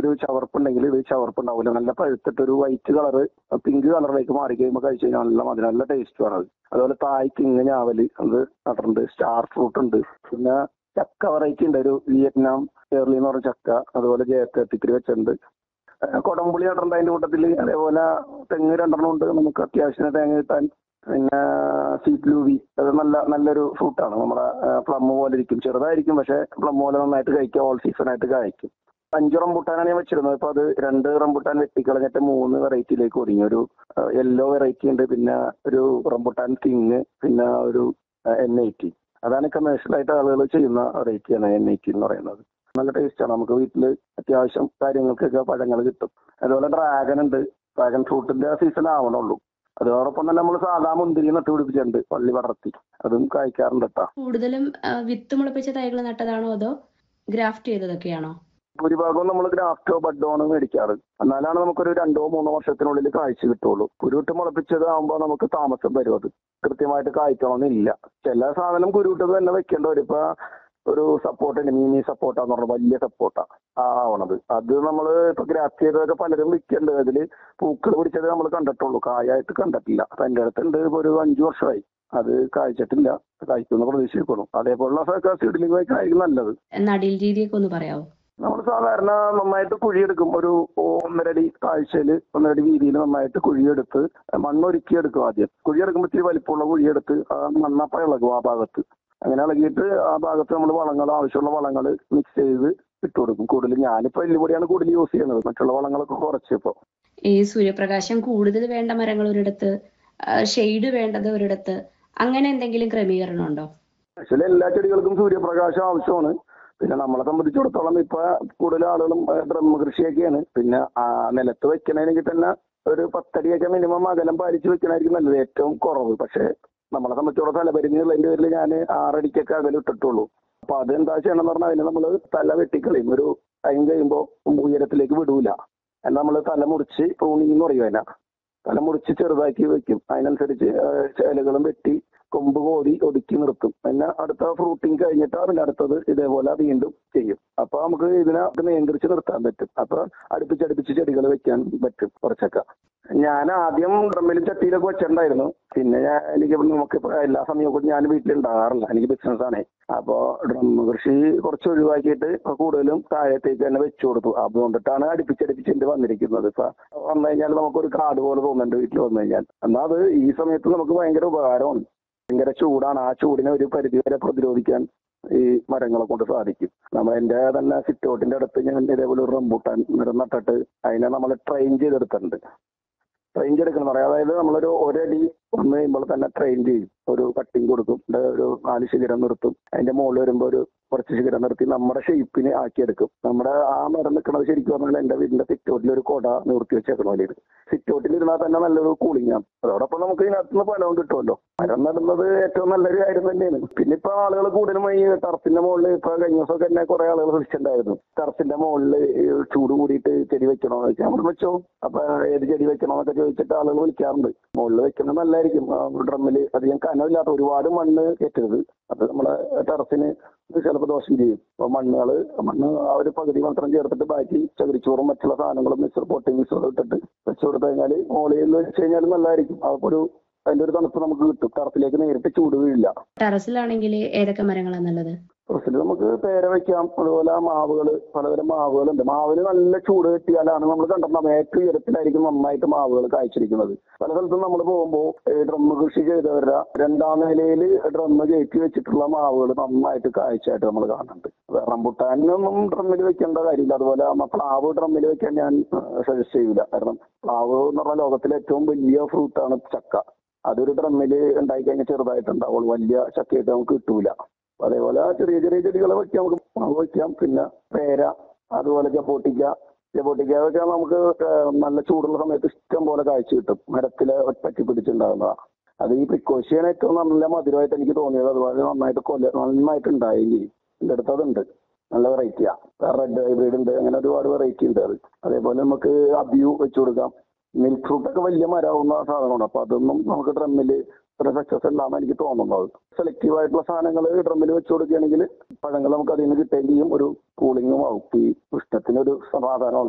ഒരു ചവർപ്പുണ്ടെങ്കിൽ ഇത് ചവർപ്പുണ്ടാവില്ല നല്ല പഴുത്തിട്ട് ഒരു വൈറ്റ് കളറ് പിങ്ക് കളറിലേക്ക് മാറി കഴിയുമ്പോൾ കഴിച്ചു കഴിഞ്ഞാൽ നല്ല മധുരം നല്ല ടേസ്റ്റ് ആണ് അത് അതുപോലെ തായ് കിങ് ഞാവല് അത് നട്ടിട്ടുണ്ട് സ്റ്റാർ ഫ്രൂട്ട് ഉണ്ട് പിന്നെ ചക്ക വെറൈറ്റി ഉണ്ട് ഒരു വിയറ്റ്നാം കേരളി എന്ന് പറഞ്ഞ ചക്ക അതുപോലെ ജയത്തിത്തിരി വെച്ചിട്ടുണ്ട് ഏഹ് കൊടംപുളി നട്ടിട്ടുണ്ട് അതിന്റെ കൂട്ടത്തിൽ അതേപോലെ തെങ്ങ് രണ്ടെണ്ണം ഉണ്ട് നമുക്ക് അത്യാവശ്യത്തിന് തേങ്ങ കിട്ടാൻ പിന്നെ സീറ്റ് ലൂവി അത് നല്ല നല്ലൊരു ഫ്രൂട്ടാണ് നമ്മുടെ പ്ലം പോലെ ഇരിക്കും ചെറുതായിരിക്കും പക്ഷെ പ്ലം പോലെ നന്നായിട്ട് കഴിക്കാം ഓൾ സീസൺ ആയിട്ട് കഴിക്കും അഞ്ച് റംബുട്ടാനാണ് ഞാൻ വെച്ചിരുന്നത് അപ്പൊ അത് രണ്ട് റംബുട്ടാൻ വെട്ടിക്കളഞ്ഞിട്ട് മൂന്ന് വെറൈറ്റിയിലേക്ക് ഒതുങ്ങി ഒരു യെല്ലോ വെറൈറ്റി ഉണ്ട് പിന്നെ ഒരു റംബുട്ടാൻ കിങ് പിന്നെ ഒരു എൻ ഐറ്റി അതാണ് കമേഴ്ഷ്യൽ ആയിട്ട് ആളുകൾ ചെയ്യുന്ന വെറൈറ്റിയാണ് എൻ ഐറ്റി എന്ന് പറയുന്നത് നല്ല ടേസ്റ്റ് ആണ് നമുക്ക് വീട്ടിൽ അത്യാവശ്യം കാര്യങ്ങൾക്കൊക്കെ പഴങ്ങൾ കിട്ടും അതുപോലെ ഡ്രാഗൺ ഉണ്ട് ഡ്രാഗൺ ഫ്രൂട്ടിന്റെ സീസൺ ആവണുള്ളൂ അതോടൊപ്പം തന്നെ നമ്മൾ സാധാ മുന്തിരി നട്ട് പിടിപ്പിച്ചിട്ടുണ്ട് പള്ളി പടർത്തി അതും കായ്ക്കാറുണ്ട് കേട്ടോ കൂടുതലും ആ, വിത്ത് മുളപ്പിച്ച തൈകൾ നട്ടതാണോ അതോ ഗ്രാഫ്റ്റ് ചെയ്തതൊക്കെയാണോ ഭൂരിഭാഗവും നമ്മൾ ഗ്രാഫ്റ്റോ ബഡോ ആണ് മേടിക്കാറ് എന്നാലാണ് നമുക്കൊരു രണ്ടോ മൂന്നോ വർഷത്തിനുള്ളിൽ കായ്ച്ചു കിട്ടുള്ളൂ കുരുവിട്ട് മുളപ്പിച്ചത് ആകുമ്പോൾ നമുക്ക് താമസം വരും അത് കൃത്യമായിട്ട് കായ്ക്കണമെന്നില്ല ചില സാധനം കുരുവിട്ടത് തന്നെ വെക്കേണ്ട വരും ഇപ്പൊ ഒരു സപ്പോർട്ടുണ്ട് മിനി സപ്പോർട്ടാന്ന് പറഞ്ഞ വലിയ സപ്പോർട്ടാ ആ ആവണത് അത് നമ്മൾ ഇപ്പൊ ഗ്രാഫ്റ്റ് ചെയ്തതൊക്കെ പലരും വിൽക്കുന്നുണ്ട് അതില് പൂക്കൾ പിടിച്ചത് നമ്മൾ കണ്ടിട്ടുള്ളൂ കായായിട്ട് കണ്ടിട്ടില്ല അപ്പൊ എന്റെ അടുത്തുണ്ട് ഇപ്പൊ ഒരു അഞ്ചു വർഷമായി അത് കായ്ച്ചിട്ടില്ല കായ്ക്കുന്ന പ്രതീക്ഷിക്കുന്നു അതേപോലുള്ള സീഡിലിംഗ് ആയിരിക്കും നല്ലത് നടീൽ രീതിയൊക്കെ ഒന്ന് പറയാവോ നമ്മൾ സാധാരണ നന്നായിട്ട് കുഴിയെടുക്കും ഒരു ഒന്നരടി താഴ്ചയിൽ ഒന്നരടി വീതിയിൽ നന്നായിട്ട് കുഴിയെടുത്ത് മണ്ണൊരുക്കി എടുക്കും ആദ്യം കുഴിയെടുക്കുമ്പോൾ ഇത്തിരി വലിപ്പമുള്ള കുഴിയെടുത്ത് ആ മണ്ണപ്പ ഇളകും ആ ഭാഗത്ത് അങ്ങനെ ഇളകിയിട്ട് ആ ഭാഗത്ത് നമ്മൾ വളങ്ങൾ ആവശ്യമുള്ള വളങ്ങൾ മിക്സ് ചെയ്ത് ഇട്ട് കൊടുക്കും കൂടുതൽ ഞാനിപ്പോൾ എല്ലുപൊടിയാണ് കൂടുതൽ യൂസ് ചെയ്യുന്നത് മറ്റുള്ള വളങ്ങളൊക്കെ കുറച്ച് ഇപ്പോൾ ഈ സൂര്യപ്രകാശം കൂടുതൽ വേണ്ട മരങ്ങൾ ഒരിടത്ത് ഷെയ്ഡ് വേണ്ടത് ഒരിടത്ത് അങ്ങനെ എന്തെങ്കിലും ക്രമീകരണം ഉണ്ടോ ആക്ച്വലി എല്ലാ ചെടികൾക്കും സൂര്യപ്രകാശം ആവശ്യമാണ് പിന്നെ നമ്മളെ സംബന്ധിച്ചിടത്തോളം ഇപ്പൊ കൂടുതൽ ആളുകളും ഡ്രം കൃഷിയൊക്കെയാണ് പിന്നെ ആ നിലത്ത് വെക്കണമെങ്കിൽ തന്നെ ഒരു പത്തടിയൊക്കെ മിനിമം അകലം പാലിച്ച് വെക്കണമായിരിക്കും നല്ലത് ഏറ്റവും കുറവ് പക്ഷെ നമ്മളെ സംബന്ധിച്ചോളം തലപരിഞ്ഞുള്ളതിന്റെ പേരിൽ ഞാൻ ആറടിക്കൊക്കെ അകലം ഇട്ടിട്ടുള്ളൂ അപ്പൊ അത് എന്താ ചെയ്യണമെന്ന് പറഞ്ഞാൽ അതിന് നമ്മൾ തല വെട്ടിക്കളയും ഒരു ടൈം കഴിയുമ്പോൾ ഉയരത്തിലേക്ക് വിടൂല എന്നാൽ നമ്മൾ തല മുറിച്ച് പ്രൂണിങ് എന്ന് പറയും അതിനെ തല മുറിച്ച് ചെറുതാക്കി വെക്കും അതിനനുസരിച്ച് ഇലകളും വെട്ടി കൊമ്പ് കോതി ഒതുക്കി നിർത്തും പിന്നെ അടുത്ത ഫ്രൂട്ടിങ് കഴിഞ്ഞിട്ട് പിന്നെ അടുത്തത് ഇതേപോലെ വീണ്ടും ചെയ്യും അപ്പൊ നമുക്ക് ഇതിനെ നിയന്ത്രിച്ച് നിർത്താൻ പറ്റും അപ്പൊ അടുപ്പിച്ചടുപ്പിച്ച് ചെടികൾ വെക്കാൻ പറ്റും കുറച്ചൊക്കെ ഞാൻ ആദ്യം ഡ്രമ്മിലും ചട്ടിയിലൊക്കെ വെച്ചിട്ടുണ്ടായിരുന്നു പിന്നെ ഞാൻ എനിക്ക് നമുക്ക് ഇപ്പൊ എല്ലാ സമയവും ഞാൻ വീട്ടിലുണ്ടാകാറില്ല എനിക്ക് ബിസിനസ് ആണേ അപ്പോ ഡ്രം കൃഷി കുറച്ച് ഒഴിവാക്കിയിട്ട് ഇപ്പൊ കൂടുതലും താഴത്തേക്ക് തന്നെ വെച്ചു കൊടുത്തു അതുകൊണ്ടിട്ടാണ് അടുപ്പിച്ചടുപ്പിച്ച് എന്റെ വന്നിരിക്കുന്നത് ഇപ്പൊ വന്നു കഴിഞ്ഞാൽ നമുക്കൊരു കാട് പോലെ തോന്നുന്നുണ്ട് വീട്ടിൽ വന്നു കഴിഞ്ഞാൽ എന്നാൽ അത് ഈ സമയത്ത് നമുക്ക് ഭയങ്കര ഉപകാരമാണ് ഭയങ്കര ചൂടാണ് ആ ചൂടിനെ ഒരു പരിധി വരെ പ്രതിരോധിക്കാൻ ഈ മരങ്ങളെ കൊണ്ട് സാധിക്കും നമ്മൾ എന്റെ തന്നെ സിറ്റൗട്ടിന്റെ അടുത്ത് ഞാൻ ഇതേപോലെ ഒരു റംബൂട്ടാൻ മരം നട്ടിട്ട് അതിനെ നമ്മൾ ട്രെയിൻ ചെയ്തെടുത്തിട്ടുണ്ട് ട്രെയിൻ ചെയ്തെടുക്കണം പറയാം അതായത് നമ്മളൊരു ഒരടി വന്നു കഴിയുമ്പോൾ തന്നെ ട്രെയിൻ ചെയ്യും ഒരു കട്ടിങ് കൊടുക്കും ഇവിടെ ഒരു നാല് ശിഖരം നിർത്തും അതിന്റെ മുകളിൽ വരുമ്പോൾ ഒരു കുറച്ച് ശിഖരം നിർത്തി നമ്മുടെ ഷേപ്പിന് ആക്കിയെടുക്കും നമ്മുടെ ആ മരം നിൽക്കുന്നത് ശരിക്കും പറഞ്ഞാൽ എന്റെ വീടിന്റെ സിറ്റൗട്ടിൽ ഒരു കൊട നിർത്തി വെച്ചേക്കണ പോലെ ഇത് സിറ്റൗട്ടിൽ ഇരുന്നാൽ തന്നെ നല്ലൊരു കൂളിംഗ് ആണ് അതോടൊപ്പം നമുക്ക് ഇതിനകത്ത് നിന്ന് ഫലവും കിട്ടുമല്ലോ മരം നടുന്നത് ഏറ്റവും നല്ലൊരു കാര്യം തന്നെയാണ് പിന്നെ ഇപ്പൊ ആളുകൾ കൂടുതലും ഈ ടർഫിന്റെ മുകളിൽ ഇപ്പൊ കഴിഞ്ഞ ദിവസമൊക്കെ എന്നെ കുറെ ആളുകൾ വിളിച്ചിട്ടുണ്ടായിരുന്നു ടർഫിന്റെ മുകളിൽ ചൂട് കൂടിയിട്ട് ചെടി വെക്കണോ ചോദിച്ചാൽ നമ്മൾ വെച്ചോ അപ്പൊ ഏത് ചെടി വെക്കണോ എന്നൊക്കെ ചോദിച്ചിട്ട് ആളുകൾ വിളിക്കാറുണ്ട് മുകളിൽ വെക്കുന്നത് നല്ലതായിരിക്കും ഡ്രമ്മിൽ അധികം കനമില്ലാത്ത ഒരുപാട് മണ്ണ് കയറ്റരുത് അത് നമ്മളെ ടെറസിന് ചിലപ്പോൾ ദോഷം ചെയ്യും അപ്പൊ മണ്ണുകള് മണ്ണ് ആ ഒരു പകുതി മാത്രം ചേർത്തിട്ട് ബാക്കി ചകിരിച്ചോറും മറ്റുള്ള സാധനങ്ങളും മിക്സർ പൊട്ടി മിക്സർ ഇട്ടിട്ട് വെച്ച് കൊടുത്തു കഴിഞ്ഞാൽ മുകളിൽ നിന്ന് വെച്ച് കഴിഞ്ഞാൽ നല്ലതായിരിക്കും അപ്പൊ ഒരു അതിന്റെ ഒരു തണുപ്പ് നമുക്ക് കിട്ടും ടെറസിലേക്ക് നേരിട്ട് ചൂട് വീഴില്ല ടെറസിലാണെങ്കിൽ ഏതൊക്കെ മരങ്ങളാണ് നല്ലത് ടെറസിൽ നമുക്ക് പേര വെക്കാം അതുപോലെ മാവുകള് പലതരം മാവുകളുണ്ട് മാവിന് നല്ല ചൂട് കിട്ടിയാലാണ് നമ്മൾ കണ്ടിട്ടുണ്ടാവും ഏറ്റവും ഉയരത്തിലായിരിക്കും നന്നായിട്ട് മാവുകൾ കായ്ച്ചിരിക്കുന്നത് പല സ്ഥലത്തും നമ്മൾ പോകുമ്പോൾ ഡ്രം കൃഷി ചെയ്തവരുടെ രണ്ടാം നിലയിൽ ഡ്രം കയറ്റി വെച്ചിട്ടുള്ള മാവുകൾ നന്നായിട്ട് കായ്ച്ചായിട്ട് നമ്മൾ കാണുന്നുണ്ട് റംബുട്ടാനൊന്നും ഡ്രമ്മിൽ വെക്കേണ്ട കാര്യമില്ല അതുപോലെ നമ്മ പ്ലാവ് ഡ്രമ്മിൽ വെക്കാൻ ഞാൻ സജസ്റ്റ് ചെയ്യൂല കാരണം പ്ലാവ് എന്ന് പറഞ്ഞാൽ ലോകത്തിലെ ഏറ്റവും വലിയ ഫ്രൂട്ടാണ് ചക്ക അതൊരു ഡ്രമ്മിൽ ഉണ്ടായി കഴിഞ്ഞാൽ ചെറുതായിട്ടുണ്ടാവുള്ളൂ വലിയ ചക്കയായിട്ട് നമുക്ക് കിട്ടൂല അതേപോലെ ചെറിയ ചെറിയ ചെടികൾ വെക്കാം നമുക്ക് മാവ് വെക്കാം പിന്നെ പേര അതുപോലെ ജപ്പോട്ടിക്ക ജപ്പോട്ടിക്ക ഒക്കെ നമുക്ക് ഏഹ് നല്ല ചൂടുള്ള സമയത്ത് ഇഷ്ടം പോലെ കാഴ്ച കിട്ടും മരത്തിലെ പറ്റി പിടിച്ചുണ്ടാകുന്നതാണ് അത് ഈ പ്രിക്കോഷ്യൻ ഏറ്റവും നല്ല മധുരമായിട്ട് എനിക്ക് തോന്നിയത് അതുപോലെ നന്നായിട്ട് കൊല നന്നായിട്ട് ഉണ്ടാവുകയും ചെയ്യും എൻ്റെ അടുത്ത് അതുണ്ട് നല്ല വെറൈറ്റിയാ റെഡ് ഹൈബ്രിഡ് ഉണ്ട് അങ്ങനെ ഒരുപാട് വെറൈറ്റി ഉണ്ട് അത് അതേപോലെ നമുക്ക് അബ്യൂ വെച്ചു കൊടുക്കാം മിൽക്ക് ഫ്രൂട്ട് ഒക്കെ വലിയ മരമാവുന്ന സാധനമാണ് അപ്പൊ അതൊന്നും നമുക്ക് ഡ്രമ്മിൽ ഒരു സക്സസ് അല്ലാന്ന് എനിക്ക് തോന്നുന്നത് സെലക്റ്റീവ് ആയിട്ടുള്ള സാധനങ്ങൾ ഡ്രമ്മിൽ വെച്ച് കൊടുക്കുകയാണെങ്കിൽ പഴങ്ങൾ നമുക്ക് അതിൽ നിന്ന് കിട്ടുകയും ചെയ്യും ഒരു കൂളിങ്ങും ആവും ഈ ഉഷ്ണത്തിനൊരു സമാധാനം